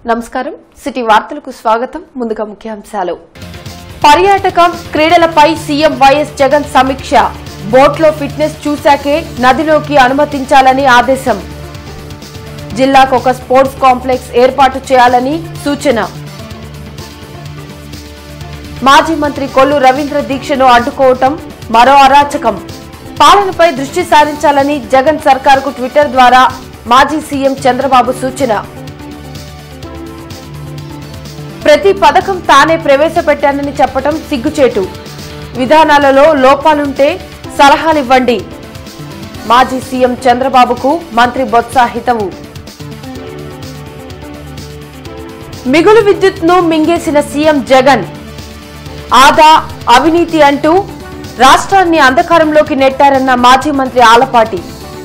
నమస్కారం సిటీ వార్తలకు స్వాగతం ముందుగా ముఖ్యాంశాలు పర్యాటకం క్రీడలపై సీఎం వైఎస్ జగన్ సమీక్ష బోట్లో ఫిట్నెస్ చూశాకే నదిలోకి అనుమతించాలని ఆదేశం జిల్లాకు ఒక స్పోర్ట్స్ కాంప్లెక్స్ ఏర్పాటు చేయాలని సూచన మాజీ మంత్రి కొల్లు రవీంద్ర దీక్షను అడ్డుకోవటం మరో అరాచకం పాలనపై దృష్టి సారించాలని జగన్ సర్కార్కు ట్విట్టర్ ద్వారా మాజీ సీఎం చంద్రబాబు సూచన ప్రతి పథకం తానే ప్రవేశపెట్టానని చెప్పటం సిగ్గుచేటు విధానాలలో లోపాలుంటే సలహాలివ్వండి మాజీ సీఎం చంద్రబాబుకు మంత్రి బొత్స హితవు మిగులు విద్యుత్ను మింగేసిన సీఎం జగన్ ఆదా అవినీతి అంటూ రాష్ట్రాన్ని అంధకారంలోకి నెట్టారన్న మాజీ మంత్రి ఆలపాటి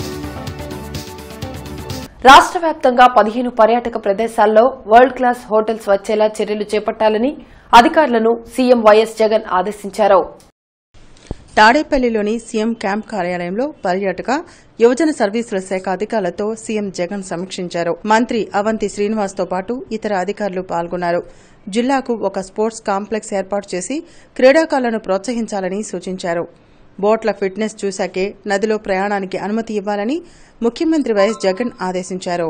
రాష్ట్ర వ్యాప్తంగా పదిహేను పర్యాటక ప్రదేశాల్లో వరల్డ్ క్లాస్ హోటల్స్ వచ్చేలా చర్యలు చేపట్టాలని అధికారులను సీఎం వైఎస్ జగన్ ఆదేశించారు తాడేపల్లిలోని సీఎం క్యాంప్ కార్యాలయంలో పర్యాటక యువజన సర్వీసుల శాఖ అధికారులతో సీఎం జగన్ సమీక్షించారు మంత్రి అవంతి శ్రీనివాస్ తో పాటు ఇతర అధికారులు పాల్గొన్నారు జిల్లాకు ఒక స్పోర్ట్స్ కాంప్లెక్స్ ఏర్పాటు చేసి క్రీడాకారులను ప్రోత్సహించాలని సూచించారు బోట్ల ఫిట్నెస్ చూశాకే నదిలో ప్రయాణానికి అనుమతి ఇవ్వాలని ముఖ్యమంత్రి వైఎస్ జగన్ ఆదేశించారు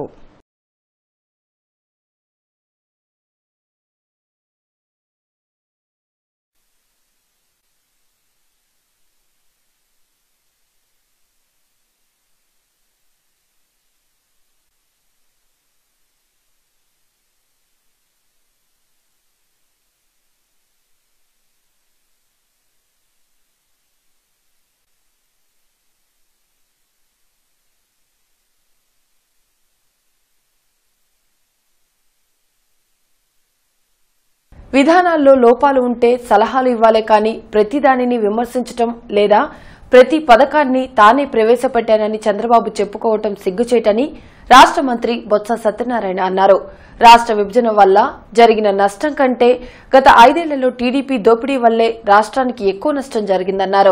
విధానాల్లో లోపాలు ఉంటే సలహాలు ఇవ్వాలే కానీ ప్రతి దానిని విమర్శించటం లేదా ప్రతి పథకాన్ని తానే ప్రవేశపెట్టానని చంద్రబాబు చెప్పుకోవటం సిగ్గుచేటని రాష్ట్ర మంత్రి బొత్స సత్యనారాయణ అన్నారు రాష్ట్ర విభజన వల్ల జరిగిన నష్టం కంటే గత ఐదేళ్లలో టీడీపీ దోపిడీ వల్లే రాష్ట్రానికి ఎక్కువ నష్టం జరిగిందన్నారు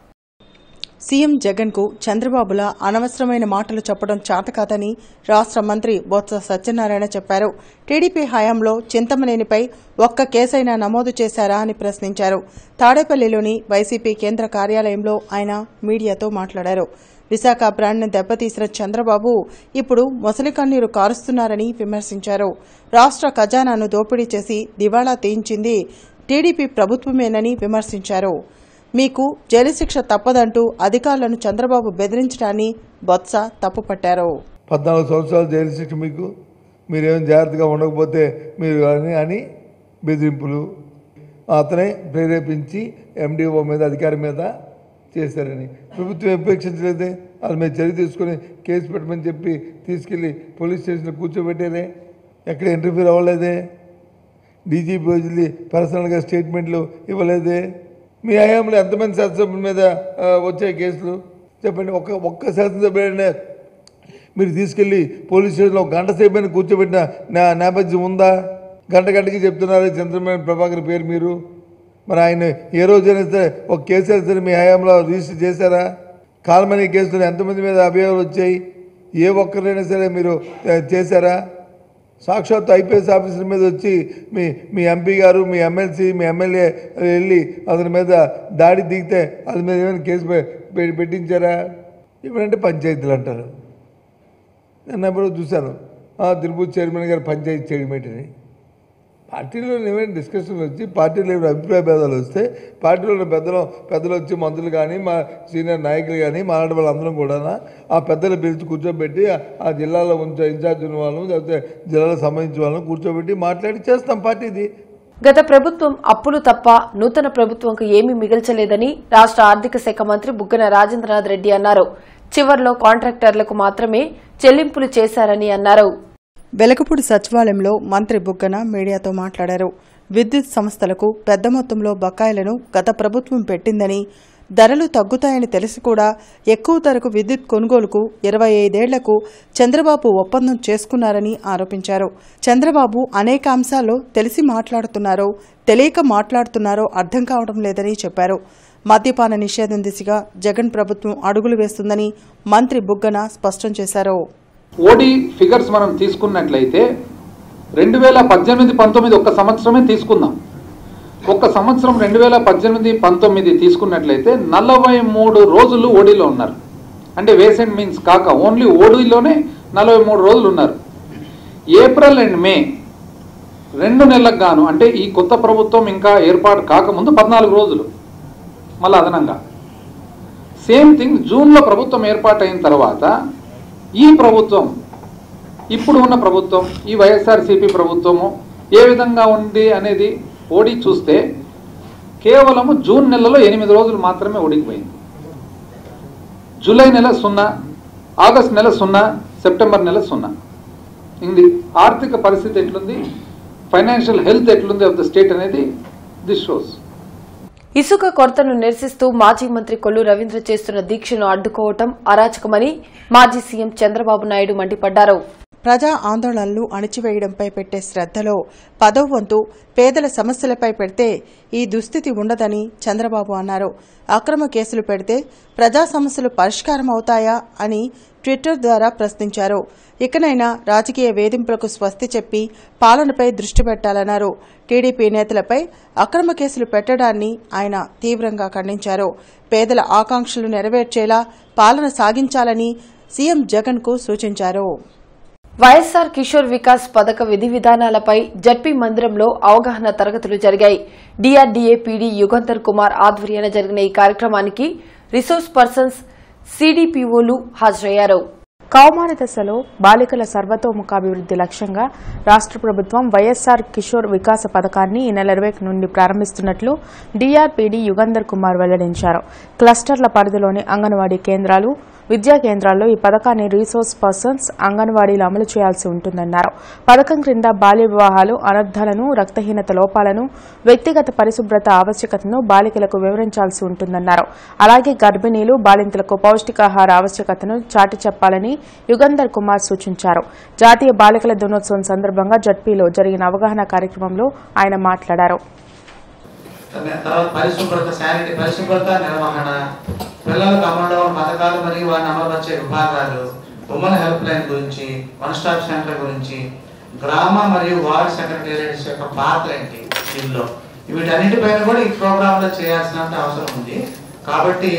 సీఎం జగన్ కు చంద్రబాబుల అనవసరమైన మాటలు చెప్పడం చాతకాదని రాష్ట్ర మంత్రి బొత్స సత్యనారాయణ చెప్పారు టీడీపీ హయాంలో చింతమనేనిపై ఒక్క కేసైనా నమోదు చేశారా అని ప్రశ్నించారు తాడేపల్లిలోని వైసీపీ కేంద్ర కార్యాలయంలో ఆయన మీడియాతో మాట్లాడారు విశాఖ బ్రాండ్ను దెబ్బతీసిన చంద్రబాబు ఇప్పుడు మొసలి కన్నీరు కారుస్తున్నారని విమర్శించారు రాష్ట్ర ఖజానాను దోపిడీ చేసి దివాళా తీయించింది టీడీపీ ప్రభుత్వమేనని విమర్శించారు మీకు జైలు శిక్ష తప్పదంటూ అధికారులను చంద్రబాబు బెదిరించడాన్ని బొత్స తప్పుపట్టారు పద్నాలుగు సంవత్సరాలు జైలు శిక్ష మీకు మీరేం జాగ్రత్తగా ఉండకపోతే మీరు అని అని బెదిరింపులు అతనే ప్రేరేపించి ఎండిఓ మీద అధికారి మీద చేశారని ప్రభుత్వం ఉపేక్షించలేదే వాళ్ళ మీద చర్య తీసుకొని కేసు పెట్టమని చెప్పి తీసుకెళ్ళి పోలీస్ స్టేషన్లో కూర్చోబెట్టేదే ఎక్కడ ఇంటర్ఫీర్ అవ్వలేదే డీజీపీ వదిలి పర్సనల్గా స్టేట్మెంట్లు ఇవ్వలేదే మీ హయాంలో ఎంతమంది శాసనసభ్యుల మీద ఆ, వచ్చాయి కేసులు చెప్పండి ఒక్క ఒక్క శాసనసభ్యుడైనా మీరు తీసుకెళ్ళి పోలీస్ స్టేషన్లో ఒక గంట సేపు అయినా కూర్చోబెట్టిన నా నేపథ్యం ఉందా గంట గంటకి చెప్తున్నారు చంద్రబాబు ప్రభాకర్ పేరు మీరు మరి ఆయన ఏ రోజైనా సరే ఒక కేసు అయినా సరే మీ హయాంలో రిజిస్టర్ చేశారా కాల్మనీ కేసులో ఎంతమంది మీద అభియోగాలు వచ్చాయి ఏ ఒక్కరైనా సరే మీరు ఆ, చేశారా సాక్షాత్ ఐపీఎస్ ఆఫీసర్ మీద వచ్చి మీ మీ ఎంపీ గారు మీ ఎమ్మెల్సీ మీ ఎమ్మెల్యే వెళ్ళి అతని మీద దాడి దిగితే అతని మీద ఏమైనా కేసు పె- పె- పెట్టించారా ఇప్పుడంటే పంచాయతీలు అంటారు నేను ఎప్పుడో చూశాను ఆ, తిరుపతి చైర్మన్ గారు పంచాయతీ చైర్మన్ అని పార్టీలో ఏమైనా డిస్కషన్లు వచ్చి పార్టీలో ఏమైనా అభిప్రాయ భేదాలు వస్తే పార్టీలో ఉన్న పెద్దలు పెద్దలు వచ్చి మంత్రులు కానీ మా సీనియర్ నాయకులు కానీ మాలాంటి వాళ్ళందరం కూడా ఆ పెద్దలు పిలిచి కూర్చోబెట్టి ఆ- ఆ జిల్లాలో ఉంచే ఇన్ఛార్జ్ ఉన్న వాళ్ళను లేకపోతే జిల్లాలో సంబంధించిన వాళ్ళని కూర్చోబెట్టి మాట్లాడి చేస్తాం పార్టీది గత ప్రభుత్వం అప్పులు తప్ప నూతన ప్రభుత్వంకు ఏమీ మిగల్చలేదని రాష్ట్ర ఆర్థిక శాఖ మంత్రి బుగ్గన రాజేంద్రనాథ్ రెడ్డి అన్నారు చివర్లో కాంట్రాక్టర్లకు మాత్రమే చెల్లింపులు చేశారని అన్నారు వెలగపూడి సచివాలయంలో మంత్రి బుగ్గన మీడియాతో మాట్లాడారు విద్యుత్ సంస్థలకు పెద్ద మొత్తంలో బకాయిలను గత ప్రభుత్వం పెట్టిందని ధరలు తగ్గుతాయని తెలిసి కూడా ఎక్కువ ధరకు విద్యుత్ కొనుగోలుకు ఇరవై ఐదేళ్లకు చంద్రబాబు ఒప్పందం చేసుకున్నారని ఆరోపించారు చంద్రబాబు అనేక అంశాల్లో తెలిసి మాట్లాడుతున్నారో తెలియక మాట్లాడుతున్నారో అర్థం కావడం లేదని చెప్పారు మద్యపాన నిషేధం దిశగా జగన్ ప్రభుత్వం అడుగులు వేస్తుందని మంత్రి బుగ్గన స్పష్టం చేశారు ఓడి ఫిగర్స్ మనం తీసుకున్నట్లయితే రెండు వేల పద్దెనిమిది పంతొమ్మిది ఒక్క సంవత్సరమే తీసుకుందాం ఒక్క సంవత్సరం రెండు వేల పద్దెనిమిది పంతొమ్మిది తీసుకున్నట్లయితే నలభై మూడు రోజులు ఓడీలో ఉన్నారు అంటే వేసెంట్ మీన్స్ కాక ఓన్లీ ఓడీలోనే నలభై మూడు రోజులు ఉన్నారు ఏప్రిల్ అండ్ మే రెండు నెలలకు గాను అంటే ఈ కొత్త ప్రభుత్వం ఇంకా ఏర్పాటు కాకముందు పద్నాలుగు రోజులు మళ్ళీ అదనంగా సేమ్ థింగ్ జూన్లో ప్రభుత్వం ఏర్పాటైన తర్వాత ఈ ప్రభుత్వం ఇప్పుడు ఉన్న ప్రభుత్వం ఈ వైఎస్ఆర్సీపీ ప్రభుత్వము ఏ విధంగా ఉంది అనేది ఓడి చూస్తే కేవలము జూన్ నెలలో ఎనిమిది రోజులు మాత్రమే ఓడికిపోయింది జూలై నెల సున్నా ఆగస్ట్ నెల సున్నా సెప్టెంబర్ నెల సున్నా ఇది ఆర్థిక పరిస్థితి ఎట్లుంది ఫైనాన్షియల్ హెల్త్ ఎట్లుంది ఆఫ్ ద స్టేట్ అనేది దిస్ షోస్ ఇసుక కొరతను నిరసిస్తూ మాజీ మంత్రి కొల్లు రవీంద్ర చేస్తున్న దీక్షను అడ్డుకోవటం అరాచకమని మాజీ సీఎం చంద్రబాబు నాయుడు మండిపడ్డారు ప్రజా ఆందోళనలు అణిచివేయడంపై పెట్టే శ్రద్ధలో పదవ వంతు పేదల సమస్యలపై పెడితే ఈ దుస్థితి ఉండదని చంద్రబాబు అన్నారు అక్రమ కేసులు పెడితే ప్రజా సమస్యలు పరిష్కారం అవుతాయా అని ట్విట్టర్ ద్వారా ప్రశ్నించారు ఇకనైనా రాజకీయ వేధింపులకు స్వస్తి చెప్పి పాలనపై దృష్టి పెట్టాలన్నారు టీడీపీ నేతలపై అక్రమ కేసులు పెట్టడాన్ని ఆయన తీవ్రంగా ఖండించారు పేదల ఆకాంక్షలు నెరవేర్చేలా పాలన సాగించాలని సీఎం జగన్కు సూచించారు వైఎస్సార్ కిషోర్ వికాస్ పథక విధి విధానాలపై జడ్పీ మందిరంలో అవగాహన తరగతులు జరిగాయి డిఆర్డీఏ పీడీ యుగంధర్ కుమార్ ఆధ్వర్యాన జరిగిన ఈ కార్యక్రమానికి రిసోర్స్ పర్సన్స్ సీడీపీఓలు హాజరయ్యారు కౌమార దశలో బాలికల సర్వతోముఖాభివృద్ధి లక్ష్యంగా రాష్ట్ర ప్రభుత్వం వైఎస్సార్ కిషోర్ వికాస పథకాన్ని ఈ నెల ఇరవై నుండి ప్రారంభిస్తున్నట్లు డీఆర్పీడీ యుగంధర్ కుమార్ వెల్లడించారు క్లస్టర్ల పరిధిలోని అంగన్వాడీ కేంద్రాలు విద్యా కేంద్రాల్లో ఈ పథకాన్ని రీసోర్స్ పర్సన్స్ అంగన్వాడీలు అమలు చేయాల్సి ఉంటుందన్నారు పథకం క్రింద బాల్య వివాహాలు అనర్థాలను రక్తహీనత లోపాలను వ్యక్తిగత పరిశుభ్రత ఆవశ్యకతను బాలికలకు వివరించాల్సి ఉంటుందన్నారు అలాగే గర్భిణీలు బాలింతలకు పౌష్టికాహార ఆవశ్యకతను చాటి చెప్పాలని యుగంధర్ కుమార్ సూచించారు జాతీయ బాలికల దినోత్సవం సందర్భంగా జడ్పీలో జరిగిన అవగాహన కార్యక్రమంలో ఆయన మాట్లాడారు తర్వాత పరిశుభ్రత శానిటరీ పరిశుభ్రత నిర్వహణ పిల్లలకు అమలు పథకాలు మరియు వారిని అమలుపరిచే విభాగాలు ఉమెన్ హెల్ప్ లైన్ గురించి వన్ స్టాప్ సెంటర్ గురించి గ్రామ మరియు వార్డ్ సెక్రటేరియట్స్ యొక్క పాత్ర ఏంటి దీనిలో వీటన్నిటిపైన కూడా ఈ ప్రోగ్రాంలో చేయాల్సినంత అవసరం ఉంది కాబట్టి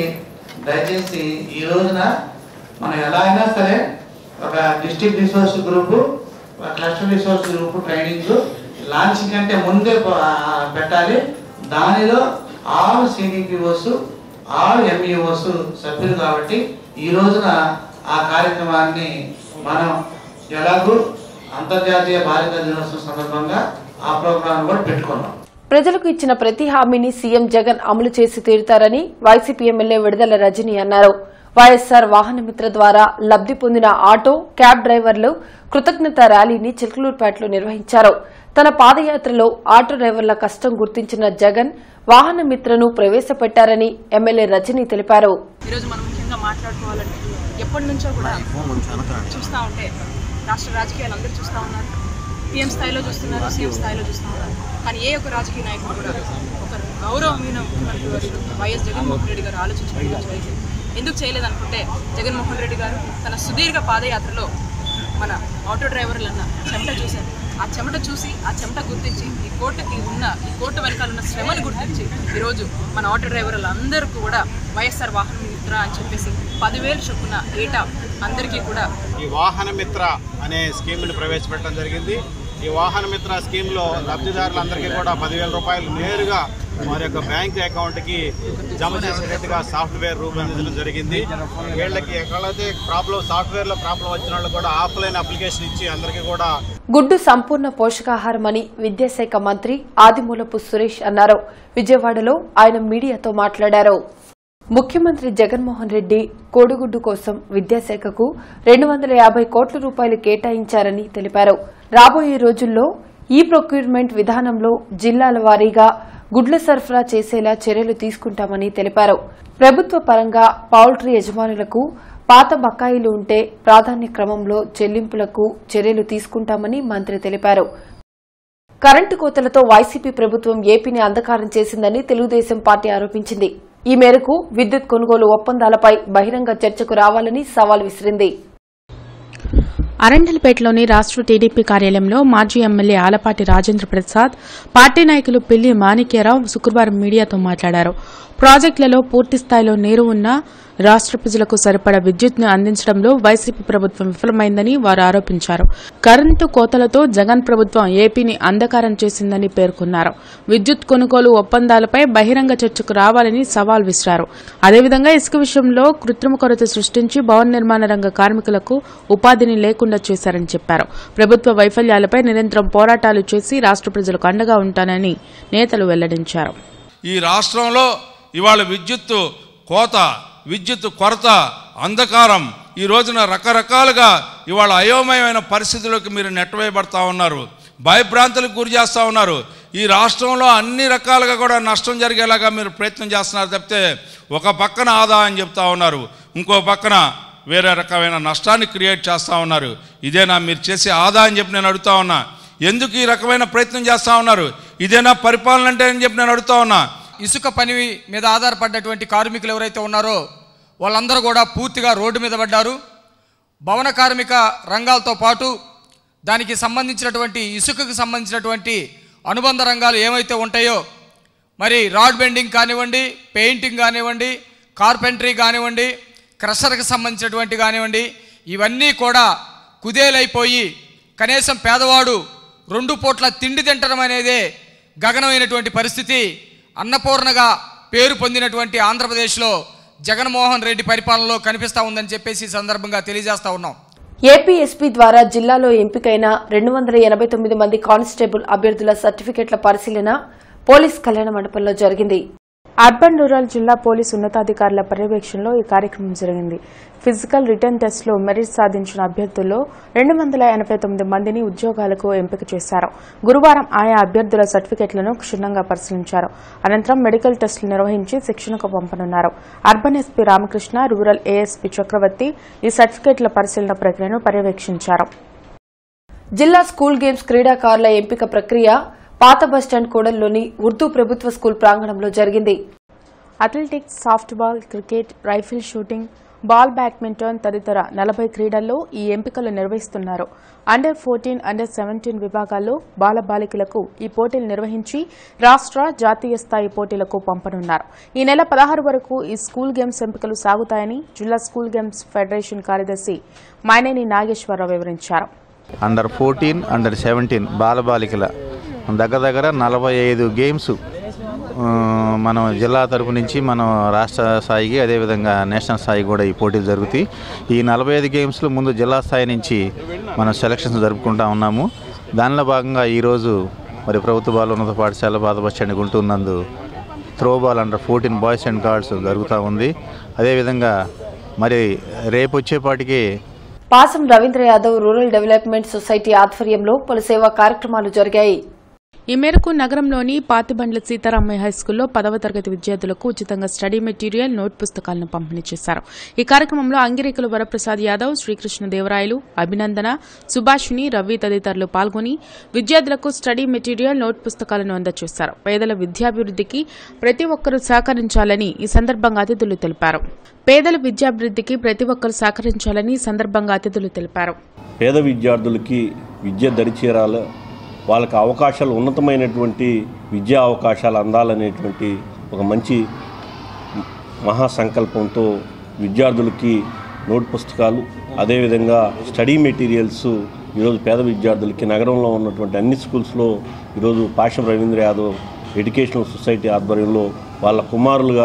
దయచేసి ఈ రోజున మనం ఎలా అయినా సరే ఒక డిస్ట్రిక్ట్ రిసోర్స్ గ్రూపు ఒక cluster resource group training launch కంటే ముందే ప- ఆ, పెట్టాలి దానిలో ఆల్ సిడిపిఓస్ ఆల్ ఎంఈఓస్ సభ్యులు కాబట్టి ఈ రోజున ఆ కార్యక్రమాన్ని మనం ఎలాగూ అంతర్జాతీయ బాలిక దినోత్సవం సందర్భంగా ఆ ప్రోగ్రాం కూడా పెట్టుకున్నాం ప్రజలకు ఇచ్చిన ప్రతి హామీని సీఎం జగన్ అమలు చేసి తీరుతారని వైసీపీ ఎమ్మెల్యే విడుదల రజని అన్నారు వైఎస్సార్ వాహన మిత్ర ద్వారా లబ్ది పొందిన ఆటో క్యాబ్ డ్రైవర్లు కృతజ్ఞత ర్యాలీని చిలుకలూరుపేటలో నిర్వహించారు తన పాదయాత్రలో ఆటో డ్రైవర్ల కష్టం గుర్తించిన జగన్ వాహన మిత్రను ప్రవేశపెట్టారని ఎమ్మెల్యే రజని తెలిపారు ఈరోజు మనం ముఖ్యంగా మాట్లాడుకోవాలంటే ఎప్పటి నుంచో కూడా చూస్తూ ఉంటే రాష్ట్ర రాజకీయాలు అందరూ చూస్తూ ఉన్నారు పిఎం స్థాయిలో చూస్తున్నారు సీఎం స్థాయిలో చూస్తూ ఉన్నారు కానీ ఏ ఒక్క రాజకీయ నాయకుడు కూడా ఒక గౌరవమైన ముఖ్యమంత్రి వర్షులు వైఎస్ జగన్మోహన్ రెడ్డి గారు ఆలోచించడం చేయలేదు ఎందుకు చేయలేదు అనుకుంటే జగన్మోహన్ రెడ్డి గారు తన సుదీర్ఘ పాదయాత్రలో మన ఆటో డ్రైవర్లన్న చెమట చూశారు ఆ చెమట చూసి ఆ చెమట గుర్తించి ఈ కోర్టుకి ఉన్న ఈ కోర్టు వెనకాల ఉన్న శ్రమను గుర్తించి ఈరోజు మన ఆటో డ్రైవర్లు అందరూ కూడా వైఎస్ఆర్ వాహన మిత్ర అని చెప్పేసి పదివేలు చొప్పున ఏటా అందరికీ కూడా ఈ వాహన మిత్ర అనే స్కీమ్ని ప్రవేశపెట్టడం జరిగింది ఈ వాహన మిత్ర స్కీమ్లో లబ్ధిదారులందరికీ కూడా పదివేల రూపాయలు నేరుగా వారి యొక్క బ్యాంక్ అకౌంట్కి జమ చేసేటట్టుగా సాఫ్ట్వేర్ రూపొందించడం జరిగింది వీళ్ళకి ఎక్కడైతే ప్రాబ్లం సాఫ్ట్వేర్లో ప్రాబ్లం వచ్చిన వాళ్ళు కూడా ఆఫ్లైన్ అప్లికేషన్ ఇచ్చి అందరికీ కూడా గుడ్డు సంపూర్ణ పోషకాహారమని విద్యాశాఖ మంత్రి ఆదిమూలపు సురేష్ అన్నారు విజయవాడలో ఆయన మీడియాతో మాట్లాడారు ముఖ్యమంత్రి జగన్మోహన్ రెడ్డి కోడిగుడ్డు కోసం విద్యాశాఖకు రెండు వందల యాభై కోట్ల రూపాయలు కేటాయించారని తెలిపారు రాబోయే రోజుల్లో ఈ ప్రొక్యూర్మెంట్ విధానంలో జిల్లాల వారీగా గుడ్ల సరఫరా చేసేలా చర్యలు తీసుకుంటామని తెలిపారు ప్రభుత్వ పరంగా పౌల్ట్రీ యజమానులకు పాత బకాయిలు ఉంటే ప్రాధాన్య క్రమంలో చెల్లింపులకు చర్యలు తీసుకుంటామని మంత్రి తెలిపారు కరెంటు కోతలతో వైసీపీ ప్రభుత్వం ఏపీని అంధకారం చేసిందని తెలుగుదేశం పార్టీ ఆరోపించింది ఈ మేరకు విద్యుత్ కొనుగోలు ఒప్పందాలపై బహిరంగ చర్చకు రావాలని సవాల్ విసిరింది అరండల్పేటలోని రాష్ట్ర టీడీపీ కార్యాలయంలో మాజీ ఎమ్మెల్యే ఆలపాటి రాజేంద్ర ప్రసాద్ పార్టీ నాయకులు పిల్లి మాణిక్యరావు శుక్రవారం మీడియాతో మాట్లాడారు ప్రాజెక్టులలో పూర్తి స్థాయిలో నీరు ఉన్నా రాష్ట్ర ప్రజలకు సరిపడా విద్యుత్ను అందించడంలో వైసీపీ ప్రభుత్వం విఫలమైందని వారు ఆరోపించారు కరెంటు కోతలతో జగన్ ప్రభుత్వం ఏపీని అంధకారం చేసిందని పేర్కొన్నారు విద్యుత్ కొనుగోలు ఒప్పందాలపై బహిరంగ చర్చకు రావాలని సవాల్ విసిరారు అదేవిధంగా ఇసుక విషయంలో కృత్రిమ కొరత సృష్టించి భవన నిర్మాణ రంగ కార్మికులకు ఉపాధిని లేకుండా చేశారని చెప్పారు ప్రభుత్వ వైఫల్యాలపై నిరంతరం పోరాటాలు చేసి రాష్ట్ర ప్రజలకు అండగా ఉంటానని నేతలు వెల్లడించారు ఈ రాష్ట్రంలో ఇవాళ విద్యుత్తు కోత విద్యుత్ కొరత అంధకారం ఈ రోజున రకరకాలుగా ఇవాళ అయోమయమైన పరిస్థితుల్లోకి మీరు నెట్టవేయబడతా ఉన్నారు భయభ్రాంతులకు గురి చేస్తూ ఉన్నారు ఈ రాష్ట్రంలో అన్ని రకాలుగా కూడా నష్టం జరిగేలాగా మీరు ప్రయత్నం చేస్తున్నారు తప్పితే ఒక పక్కన ఆదాయం చెప్తా ఉన్నారు ఇంకో పక్కన వేరే రకమైన నష్టాన్ని క్రియేట్ చేస్తూ ఉన్నారు ఇదేనా మీరు చేసే ఆదాయం చెప్పి నేను అడుగుతా ఉన్నా ఎందుకు ఈ రకమైన ప్రయత్నం చేస్తూ ఉన్నారు ఇదేనా పరిపాలన అంటే అని చెప్పి నేను అడుగుతా ఉన్నా ఇసుక పని మీద ఆధారపడ్డటువంటి కార్మికులు ఎవరైతే ఉన్నారో వాళ్ళందరూ కూడా పూర్తిగా రోడ్డు మీద పడ్డారు భవన కార్మిక రంగాలతో పాటు దానికి సంబంధించినటువంటి ఇసుకకు సంబంధించినటువంటి అనుబంధ రంగాలు ఏమైతే ఉంటాయో మరి రాడ్ బెండింగ్ కానివ్వండి పెయింటింగ్ కానివ్వండి కార్పెంటరీ కానివ్వండి క్రషర్కి సంబంధించినటువంటి కానివ్వండి ఇవన్నీ కూడా కుదేలైపోయి కనీసం పేదవాడు రెండు పూట్ల తిండి తింటడం అనేదే గగనమైనటువంటి పరిస్థితి అన్నపూర్ణగా పేరు పొందినటువంటి ఆంధ్రప్రదేశ్లో జగన్మోహన్ రెడ్డి పరిపాలనలో కనిపిస్తూ ఉందని చెప్పేసి ఈ సందర్భంగా తెలియజేస్తా ఉన్నాం ఏపీ ఎస్పీ ద్వారా జిల్లాలో ఎంపికైన రెండు వందల ఎనభై తొమ్మిది మంది కానిస్టేబుల్ అభ్యర్థుల సర్టిఫికెట్ల పరిశీలన పోలీస్ కళ్యాణ మండపంలో జరిగింది అర్బన్ రూరల్ జిల్లా పోలీసు ఉన్నతాధికారుల పర్యవేక్షణలో ఈ కార్యక్రమం జరిగింది ఫిజికల్ రిటర్న్ టెస్టులో మెరిట్ సాధించిన అభ్యర్థుల్లో రెండు వందల ఎనభై తొమ్మిది మందిని ఉద్యోగాలకు ఎంపిక చేశారు గురువారం ఆయా అభ్యర్థుల సర్టిఫికెట్లను క్షుణ్ణంగా పరిశీలించారు అనంతరం మెడికల్ టెస్టులు నిర్వహించి శిక్షణకు పంపనున్నారు urban SP Ramakrishna rural ASP Chakravarthi ఈ సర్టిఫికెట్ల పరిశీలన ప్రక్రియను పర్యవేక్షించారు జిల్లా స్కూల్ గేమ్స్ క్రీడాకారుల ఎంపిక ప్రక్రియ పాత బస్టాండ్ కూడల్లోని ఉర్దూ ప్రభుత్వ స్కూల్ ప్రాంగణంలో జరిగింది athletics softball cricket rifle shooting ball badminton తదితర నలభై క్రీడల్లో ఈ ఎంపికలు నిర్వహిస్తున్నారు అండర్ ఫోర్టీన్ అండర్ సెవెంటీన్ విభాగాల్లో బాలబాలికలకు ఈ పోటీలు నిర్వహించి రాష్ట్ర జాతీయ స్థాయి పోటీలకు పంపనున్నారు ఈ నెల పదహారు వరకు ఈ స్కూల్ గేమ్స్ ఎంపికలు సాగుతాయని జిల్లా స్కూల్ గేమ్స్ ఫెడరేషన్ కార్యదర్శి మైనేని నాగేశ్వరరావు వివరించారు అండర్ ఫోర్టీన్ అండర్ సెవెంటీన్ బాలబాలికల దగ్గర దగ్గర నలభై ఐదు గేమ్స్ ఆ, మనం జిల్లా తరపు నుంచి మనం రాష్ట్ర స్థాయికి అదేవిధంగా నేషనల్ స్థాయి కూడా ఈ పోటీలు జరుగుతాయి ఈ నలభై ఐదు గేమ్స్లో ముందు జిల్లా స్థాయి నుంచి మనం సెలక్షన్స్ జరుపుకుంటా ఉన్నాము దానిలో భాగంగా ఈరోజు మరి ప్రభుత్వ బాల ఉన్నత పాఠశాల పాత బస్ స్టాండ్ గుంటూరు నందు throw ball under fourteen boys and girls జరుగుతూ ఉంది అదేవిధంగా మరి రేపు వచ్చేపాటికి Pasam Ravindra Yadav rural development society ఆధ్వర్యంలో పలు సేవా కార్యక్రమాలు జరిగాయి ఈ మేరకు నగరంలోని పాతిబండ్ల సీతారామయ్య హైస్కూల్లో పదవ తరగతి విద్యార్థులకు ఉచితంగా స్టడీ మెటీరియల్ నోట్ పుస్తకాలను పంపిణీ చేశారు ఈ కార్యక్రమంలో అంగిరేకుల వరప్రసాద్ యాదవ్ శ్రీకృష్ణ దేవరాయలు అభినందన సుభాషిణి రవి తదితరులు పాల్గొని విద్యార్థులకు స్టడీ మెటీరియల్ నోట్ పుస్తకాలను అందజేశారు పేదల విద్యాభివృద్ధికి ప్రతి ఒక్కరూ సహకరించాలని ఈ సందర్భంగా అతిథులు తెలిపారు పేదల విద్యాభివృద్ధికి ప్రతి ఒక్కరూ సహకరించాలని ఈ సందర్భంగా అతిథులు తెలిపారు పేద విద్యార్థులకి విద్య దరిచేరాల వాళ్ళకి అవకాశాలు ఉన్నతమైనటువంటి విద్యా అవకాశాలు అందాలనేటువంటి ఒక మంచి మహాసంకల్పంతో విద్యార్థులకి నోట్ పుస్తకాలు అదేవిధంగా స్టడీ మెటీరియల్స్ ఈరోజు పేద విద్యార్థులకి నగరంలో ఉన్నటువంటి అన్ని స్కూల్స్లో ఈరోజు పాషం రవీంద్ర యాదవ్ ఎడ్యుకేషనల్ సొసైటీ ఆధ్వర్యంలో వాళ్ళ కుమారులుగా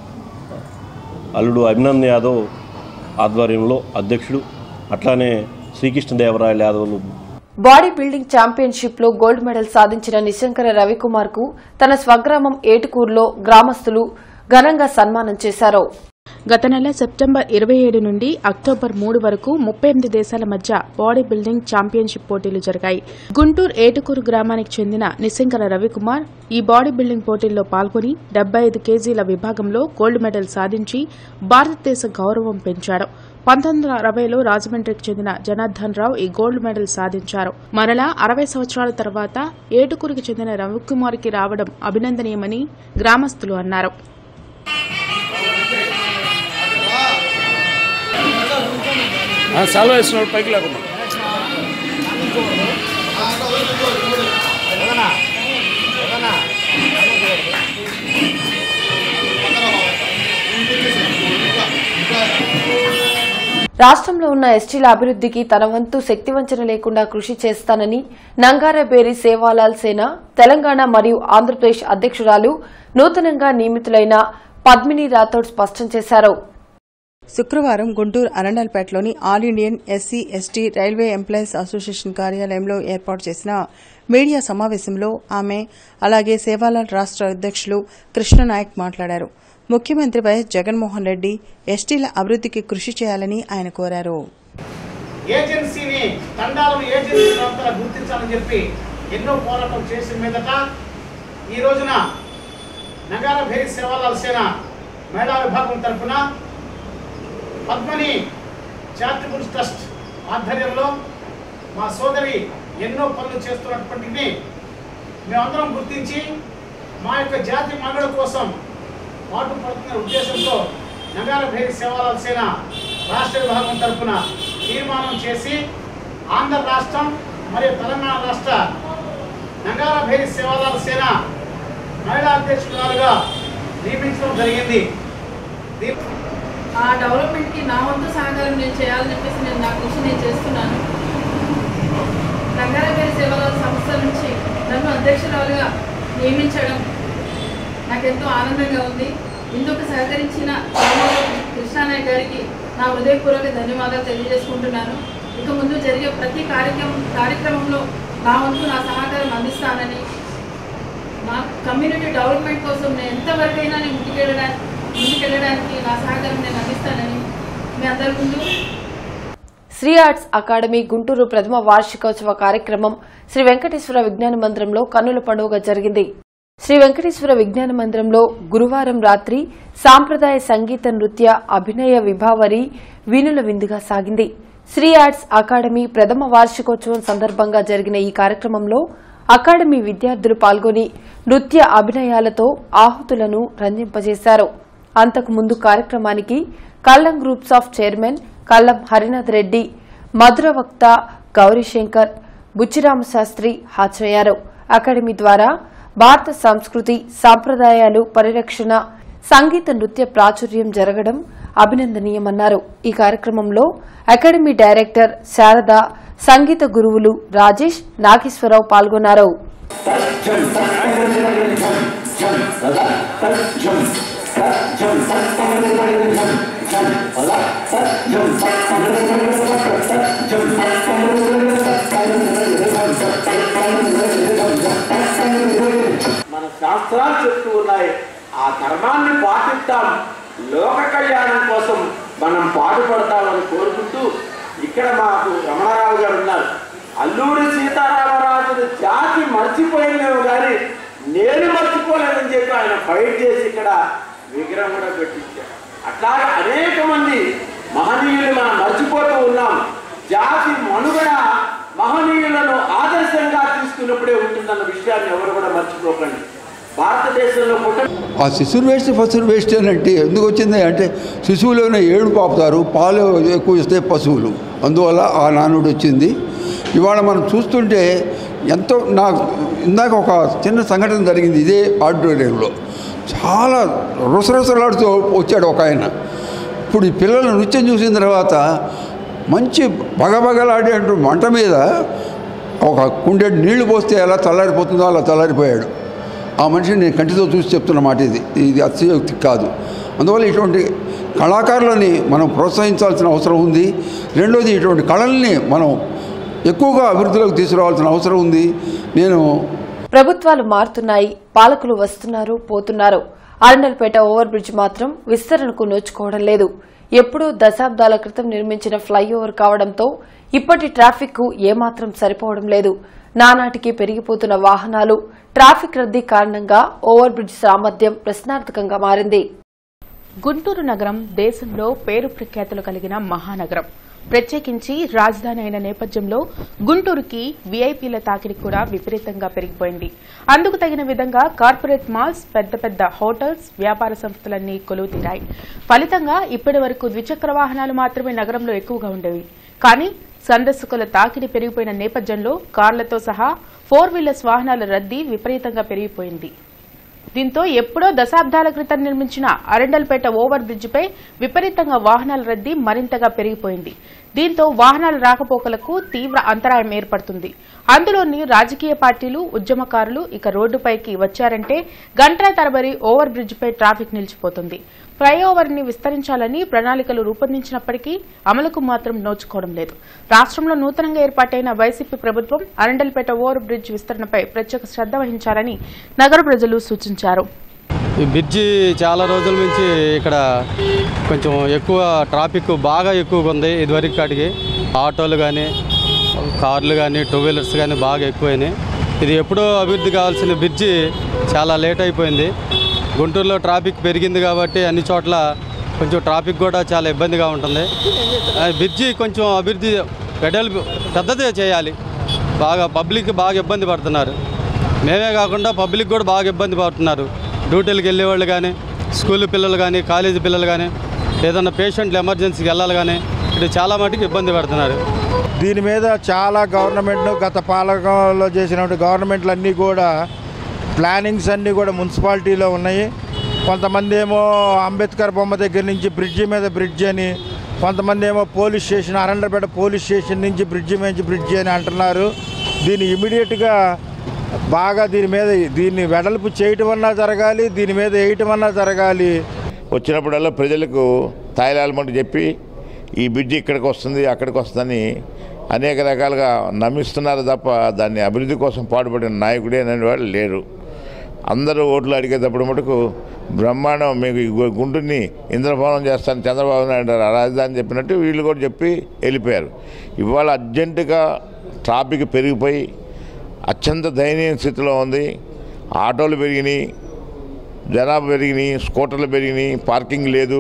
అల్లుడు అభినంద్ యాదవ్ ఆధ్వర్యంలో అధ్యక్షుడు అట్లానే శ్రీకృష్ణదేవరాయల యాదవ్లు బాడీ బిల్డింగ్ ఛాంపియన్షిప్ లో గోల్డ్ మెడల్ సాధించిన నిశంకర రవికుమార్ కు తన స్వగ్రామం ఏటుకూరులో గ్రామస్తులు ఘనంగా సన్మానం చేశారు గత నెల సెప్టెంబర్ ఇరవై ఏడు నుండి అక్టోబర్ మూడు వరకు ముప్పై ఎనిమిది దేశాల మధ్య బాడీ బిల్డింగ్ ఛాంపియన్షిప్ పోటీలు జరిగాయి గుంటూరు ఏటుకూరు గ్రామానికి చెందిన నిశంకర రవికుమార్ ఈ బాడీ బిల్డింగ్ పోటీల్లో పాల్గొని డెబ్బై ఐదు కేజీల విభాగంలో గోల్డ్ మెడల్ సాధించి భారతదేశ గౌరవం పెంచాడు పంతొమ్మిది వందల అరవైలో రాజమండ్రికి చెందిన జనార్దన్ రావు ఈ గోల్డ్ మెడల్ సాధించారు మరలా అరవై సంవత్సరాల తర్వాత ఏటుకూరుకి చెందిన రవికుమార్కి రావడం అభినందనీయమని గ్రామస్తులు అన్నారు సాల్వ్ వేస్తున్నాడు పైకి లేకుండా రాష్ట్రంలో ఉన్న ఎస్టీల అభివృద్ధికి తన వంతు శక్తివంచన లేకుండా కృషి చేస్తానని నంగారబేరి సేవాలాల్ సేన తెలంగాణ మరియు ఆంధ్రప్రదేశ్ అధ్యక్షురాలు నూతనంగా నియమితులైన పద్మిని రాథోడ్ స్పష్టం చేశారు శుక్రవారం గుంటూరు అరండల్పేటలోని all Indian SC ST railway employees association కార్యాలయంలో ఏర్పాటు చేసిన మీడియా సమావేశంలో ఆమె అలాగే సేవాలాల్ రాష్ట్ర అధ్యక్షులు కృష్ణనాయక్ మాట్లాడారు ముఖ్యమంత్రి వైఎస్ జగన్మోహన్ రెడ్డి ఎస్టీల అభివృద్ధికి కృషి చేయాలని ఆయన కోరారు ఏజెన్సీని తండాలను ఏజెన్సీ ప్రాంతాల గుర్తించాలని చెప్పి ఎన్నో పోరాటం చేసిన మీదట ఈ రోజున నగార భేరి సేవాలాల్ సేన మహిళా విభాగం తరఫున పద్మని చారిటబుల్ ట్రస్ట్ ఆధ్వర్యంలో మా సోదరి ఎన్నో పనులు చేస్తున్నప్పటికీ మేమందరం గుర్తించి మా యొక్క జాతి మనుగడ కోసం పాటు పడుతున్న ఉద్దేశంతో నగార భేరి సేవాలాల్ సేన రాష్ట్ర విభాగం తరఫున తీర్మానం చేసి ఆంధ్ర రాష్ట్రం మరియు తెలంగాణ రాష్ట్ర నగార భేరి సేవాలాల్ సేన మహిళా అధ్యక్షురాలుగా నియమించడం జరిగింది దీ- ఆ డెవలప్మెంట్కి నా వంతు సహకారం నేను చేయాలని చెప్పేసి నేను నా కృషి నేను చేస్తున్నాను రంగారావు సేవల సంస్థ నుంచి నన్ను అధ్యక్షురాలుగా నియమించడం నాకెంతో ఆనందంగా ఉంది ఇందుకు సహకరించిన కృష్ణానాయక్ గారికి నా హృదయపూర్వక ధన్యవాదాలు తెలియజేసుకుంటున్నాను ఇక ముందు జరిగే ప్రతి కార్యక్రమం కార్యక్రమంలో నా వంతు నా సహకారం అందిస్తానని మా కమ్యూనిటీ డెవలప్మెంట్ కోసం నేను ఎంతవరకైనా నేను ముందుకెళ్ళడానికి ముందుకెళ్ళడానికి నా సహకారం నేను అందిస్తానని మీ అందరి ముందు శ్రీ ఆర్ట్స్ అకాడమీ గుంటూరు ప్రథమ వార్షికోత్సవ కార్యక్రమం శ్రీ వెంకటేశ్వర విజ్ఞాన మందిరంలో కన్నుల పండుగ జరిగింది శ్రీ వెంకటేశ్వర విజ్ఞాన మందిరంలో గురువారం రాత్రి సాంప్రదాయ సంగీత నృత్య అభినయ విభావరి వీణుల విందుగా సాగింది శ్రీ ఆర్ట్స్ అకాడమీ ప్రథమ వార్షికోత్సవం సందర్భంగా జరిగిన ఈ కార్యక్రమంలో అకాడమీ విద్యార్థులు పాల్గొని నృత్య అభినయాలతో ఆహుతులను రంజింపజేశారు అంతకు ముందు కార్యక్రమానికి Kallam groups of chairman Kallam Harinath Reddy మధుర వక్త గౌరీశంకర్ బుచ్చిరామశాస్త్రి హాజరయ్యారు అకాడమీ ద్వారా భారత సంస్కృతి సాంప్రదాయాలు పరిరక్షణ సంగీత నృత్య ప్రాచుర్యం జరగడం అభినందనీయమన్నారు ఈ కార్యక్రమంలో అకాడమీ డైరెక్టర్ శారద సంగీత గురువులు రాజేష్ నాగేశ్వరరావు పాల్గొన్నారు మన శాస్త్రాలు చెప్తూ ఉన్నాయి ఆ ధర్మాన్ని పాటిస్తాం లోక కళ్యాణం కోసం మనం పాటుపడతామని కోరుకుంటూ ఇక్కడ మాకు రమణారావు గారు ఉన్నారు అల్లూరి సీతారామరాజుని జాతి మర్చిపోయినాము కానీ నేను మర్చిపోలేదని చెప్పి ఆయన ఫైట్ చేసి ఇక్కడ విగ్రహం కూడా పెట్టించారు అట్లాగే అనేక మంది మహనీయులు మనం మర్చిపోతూ ఉన్నాం జాతి మనుగడ మహనీయులను ఆదర్శంగా తీసుకున్నప్పుడే ఉంటుందన్న విషయాన్ని ఎవరు కూడా మర్చిపోకండి భారతదేశంలో పుట్ట ఆ శిశువులు వేస్ట్ పశువులు వేస్ట్ అని అంటే ఎందుకు వచ్చింది అంటే శిశువులోనే ఏడు పాపుతారు పాలు ఎక్కువ ఇస్తే పశువులు అందువల్ల ఆ నానుడు వచ్చింది ఇవాళ మనం చూస్తుంటే ఎంతో నాకు ఇందాక ఒక చిన్న సంఘటన జరిగింది ఇదే ఆడిటోరియంలో చాలా రుసరుసలాడుతూ వచ్చాడు ఒక ఆయన ఇప్పుడు ఈ పిల్లలు నృత్యం చూసిన తర్వాత మంచి బగబగలాడే అంటూ మంట మీద ఒక కుండెడు నీళ్లు పోస్తే ఎలా చల్లారిపోతుందో అలా చల్లారిపోయాడు ఆ మనిషిని నేను కంటితో చూసి చెప్తున్న మాట ఇది ఇది అతిశయోక్తి కాదు అందువల్ల ఇటువంటి కళాకారులని మనం ప్రోత్సహించాల్సిన అవసరం ఉంది రెండోది ఇటువంటి కళల్ని మనం ఎక్కువగా అభివృద్ధిలోకి తీసుకురావాల్సిన అవసరం ఉంది నేను ప్రభుత్వాలు మారుతున్నాయి పాలకులు వస్తున్నారు పోతున్నారు ఆరండల్పేట ఓవర్ బ్రిడ్జ్ మాత్రం విస్తరణకు నోచుకోవడం లేదు ఎప్పుడో దశాబ్దాల క్రితం నిర్మించిన ఫ్లైఓవర్ కావడంతో ఇప్పటి ట్రాఫిక్ కు ఏమాత్రం సరిపోవడం లేదు నానాటికి పెరిగిపోతున్న వాహనాలు ట్రాఫిక్ రద్దీ కారణంగా ఓవర్ బ్రిడ్జ్ సామర్థ్యం ప్రశ్నార్థకంగా మారింది గుంటూరు నగరం దేశంలో పేరు ప్రఖ్యాతులు కలిగిన మహానగరం ప్రత్యేకించి రాజధాని అయిన నేపథ్యంలో గుంటూరుకి వీఐపీల తాకిడి కూడా విపరీతంగా పెరిగిపోయింది అందుకు తగిన విధంగా కార్పొరేట్ మాల్స్ పెద్ద పెద్ద హోటల్స్ వ్యాపార సంస్థలన్నీ కొలువు తీరాయి ఫలితంగా ఇప్పటి వరకు ద్విచక్ర వాహనాలు మాత్రమే నగరంలో ఎక్కువగా ఉండేవి కానీ సందర్శకుల తాకిడి పెరిగిపోయిన నేపథ్యంలో కార్లతో సహా ఫోర్ వీలర్స్ వాహనాల రద్దీ విపరీతంగా పెరిగిపోయింది దీంతో ఎప్పుడో దశాబ్దాల క్రితం నిర్మించిన అరండల్పేట ఓవర్ బ్రిడ్జిపై విపరీతంగా వాహనాల రద్దీ మరింతగా పెరిగిపోయింది దీంతో వాహనాల రాకపోకలకు తీవ్ర అంతరాయం ఏర్పడుతుంది అందులోని రాజకీయ పార్టీలు ఉద్యమకారులు ఇక రోడ్డుపైకి వచ్చారంటే గంటల తరబడి ఓవర్ బ్రిడ్జిపై ట్రాఫిక్ నిలిచిపోతుంది ఫ్లైఓవర్ ని విస్తరించాలని ప్రణాళికలు రూపొందించినప్పటికీ అమలుకు మాత్రం నోచుకోవడం లేదు రాష్ట్రంలో నూతనంగా ఏర్పాటైన వైసీపీ ప్రభుత్వం అరండల్పేట ఓవర్ బ్రిడ్జ్ విస్తరణపై ప్రత్యేక శ్రద్ధ వహించాలని నగర ప్రజలు సూచించారు ఈ బ్రిడ్జి చాలా రోజుల నుంచి ఇక్కడ కొంచెం ఎక్కువ ట్రాఫిక్ బాగా ఎక్కువగా ఉంది ఇదివరకు కాటికి ఆటోలు కానీ కార్లు కానీ టూ వీలర్స్ కానీ బాగా ఎక్కువైనాయి ఇది ఎప్పుడో అభివృద్ధి కావాల్సిన బ్రిడ్జి చాలా లేట్ అయిపోయింది గుంటూరులో ట్రాఫిక్ పెరిగింది కాబట్టి అన్ని చోట్ల కొంచెం ట్రాఫిక్ కూడా చాలా ఇబ్బందిగా ఉంటుంది ఆ బ్రిడ్జి కొంచెం అభివృద్ధి వెడల్పు పెద్దదే చేయాలి బాగా పబ్లిక్ బాగా ఇబ్బంది పడుతున్నారు మేమే కాకుండా పబ్లిక్ కూడా బాగా ఇబ్బంది పడుతున్నారు డ్యూటీలకు వెళ్ళేవాళ్ళు కానీ స్కూల్ పిల్లలు కానీ కాలేజీ పిల్లలు కానీ ఏదన్నా పేషెంట్లు ఎమర్జెన్సీకి వెళ్ళాలి కానీ ఇది చాలా మటుకు ఇబ్బంది పడుతున్నారు దీని మీద చాలా గవర్నమెంట్ గత పాలకంలో చేసినటువంటి గవర్నమెంట్లు అన్నీ కూడా ప్లానింగ్స్ అన్నీ కూడా మున్సిపాలిటీలో ఉన్నాయి కొంతమంది ఏమో అంబేద్కర్ బొమ్మ దగ్గర నుంచి బ్రిడ్జి మీద బ్రిడ్జి అని కొంతమంది ఏమో police station Arundelpet police station నుంచి బ్రిడ్జి మీద బ్రిడ్జి అని అంటున్నారు దీన్ని ఇమీడియట్గా బాగా దీని మీద దీన్ని వెడల్పు చేయటం అన్నా జరగాలి దీని మీద వేయటం అన్నా జరగాలి వచ్చినప్పుడల్లా ప్రజలకు తాయిలాలమంటూ చెప్పి ఈ బ్రిడ్జి ఇక్కడికి వస్తుంది అక్కడికి వస్తుందని అనేక రకాలుగా నమ్మిస్తున్నారు తప్ప దాన్ని అభివృద్ధి కోసం పాటుపడిన నాయకుడే అనేవాడు లేరు అందరూ ఓట్లు అడిగేటప్పుడు మటుకు బ్రహ్మాండం మీకు ఈ గు- గుంటూరుని ఇంద్రభవనం చేస్తాను చంద్రబాబు నాయుడు గారు రాజధాని చెప్పినట్టు వీళ్ళు కూడా చెప్పి వెళ్ళిపోయారు ఇవాళ అర్జెంటుగా ట్రాఫిక్ పెరిగిపోయి అత్యంత దయనీయ స్థితిలో ఉంది ఆటోలు పెరిగినాయి జనాభా పెరిగినాయి స్కూటర్లు పెరిగినాయి పార్కింగ్ లేదు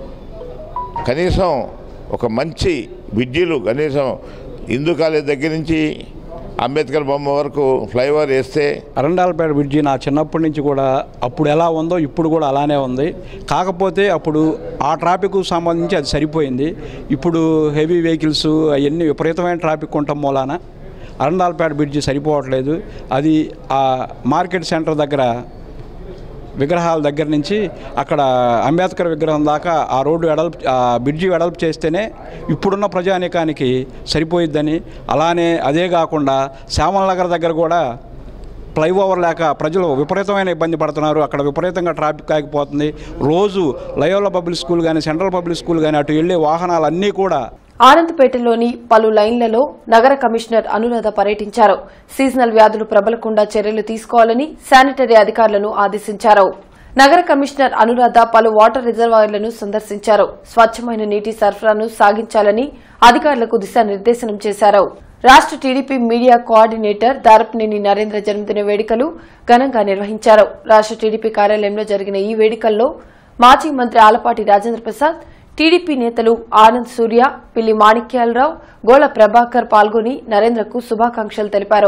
కనీసం ఒక మంచి బ్రిడ్జీలు కనీసం హిందూ కాలేజ్ దగ్గర నుంచి అంబేద్కర్ బొమ్మ వరకు ఫ్లైఓవర్ వేస్తే అరండాలపేట బ్రిడ్జి నా చిన్నప్పటి నుంచి కూడా అప్పుడు ఎలా ఉందో ఇప్పుడు కూడా అలానే ఉంది కాకపోతే అప్పుడు ఆ ట్రాఫిక్ సంబంధించి అది సరిపోయింది ఇప్పుడు హెవీ వెహికల్స్ అవన్నీ విపరీతమైన ట్రాఫిక్ ఉండటం మూలాన అరండాలపేట బ్రిడ్జి సరిపోవట్లేదు అది ఆ మార్కెట్ సెంటర్ దగ్గర విగ్రహాల దగ్గర నుంచి అక్కడ అంబేద్కర్ విగ్రహం దాకా ఆ రోడ్డు వెడల్పు ఆ బ్రిడ్జి వెడల్పు చేస్తేనే ఇప్పుడున్న ప్రజానీకానికి సరిపోయిద్దని అలానే అదే కాకుండా శ్యామల నగర్ దగ్గర కూడా ఫ్లైఓవర్ లేక ప్రజలు విపరీతమైన ఇబ్బంది పడుతున్నారు అక్కడ విపరీతంగా ట్రాఫిక్ ఆగిపోతుంది రోజు లయోలా పబ్లిక్ స్కూల్ కానీ సెంట్రల్ పబ్లిక్ స్కూల్ కానీ అటు వెళ్ళే వాహనాలన్నీ కూడా ఆనందపేటలోని పలు లైన్లలో నగర కమిషనర్ అనురాధ పర్యటించారు సీజనల్ వ్యాధులు ప్రబలకుండా చర్యలు తీసుకోవాలని శానిటరీ అధికారులను ఆదేశించారు నగర కమిషనర్ అనురాధ పలు వాటర్ రిజర్వాయర్లను సందర్శించారు స్వచ్ఛమైన నీటి సరఫరాను సాగించాలని అధికారులకు దిశానిర్దేశనం చేశారు రాష్ట TDP media coordinator Darapaneni Narendra జన్మదిన వేడుకలు ఘనంగా నిర్వహించారు రాష్ట టీడీపీ కార్యాలయంలో జరిగిన ఈ వేడుకల్లో మాజీ మంత్రి ఆలపాటి రాజేంద్ర ప్రసాద్ టీడీపీ నేతలు ఆనంద్ సూర్య పిల్లి మాణిక్యాలరావు గోళ ప్రభాకర్ పాల్గొని నరేంద్రకు శుభాకాంక్షలు తెలిపారు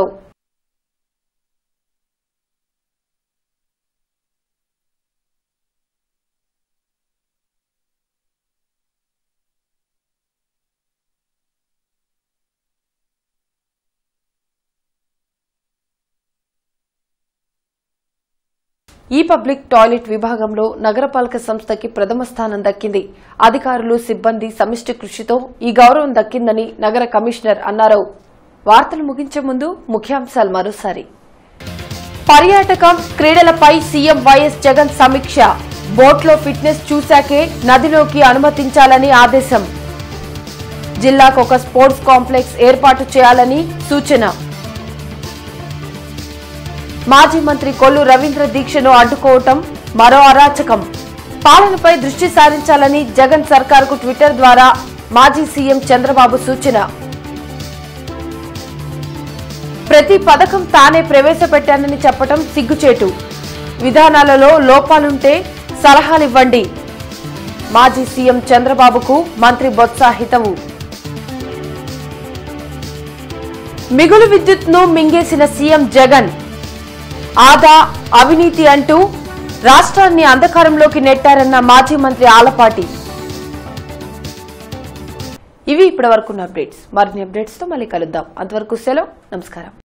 ఈ పబ్లిక్ టాయిలెట్ విభాగంలో నగరపాలక సంస్థకి ప్రథమ స్థానం దక్కింది అధికారులు సిబ్బంది సమిష్టి కృషితో ఈ గౌరవం దక్కిందని నగర కమిషనర్ అన్నారు వార్తలు ముగించే ముందు ముఖ్యాంశాలు మరోసారి పర్యాటకం క్రీడలపై సీఎం వైఎస్ జగన్ సమీక్ష బోట్లో ఫిట్నెస్ చూశాకే నదిలోకి అనుమతించాలని ఆదేశం జిల్లాకు ఒక స్పోర్ట్స్ కాంప్లెక్స్ ఏర్పాటు చేయాలని సూచన మాజీ మంత్రి కొల్లు రవీంద్ర దీక్షను అడ్డుకోవటం మరో అరాచకం పాలనపై దృష్టి సారించాలని జగన్ సర్కార్కు ట్విట్టర్ ద్వారా మాజీ సీఎం చంద్రబాబు సూచన ప్రతి పథకం తానే ప్రవేశపెట్టానని చెప్పటం సిగ్గుచేటు విధానాలలో లోపాలుంటే సలహాలివ్వండి మాజీ సీఎం చంద్రబాబుకు మంత్రి బొత్స హితవు మిగులు విద్యుత్ను మింగేసిన సీఎం జగన్ ఆదా అవినీతి అంటూ రాష్ట్రాన్ని అంధకారంలోకి నెట్టారన్న మాజీ మంత్రి ఆలపాటి ఇవి ఇప్పటివరకున్న అప్డేట్స్ మరిన్ని అప్డేట్స్ తో మళ్ళీ కలుద్దాం అంతవరకు సెలవు నమస్కారం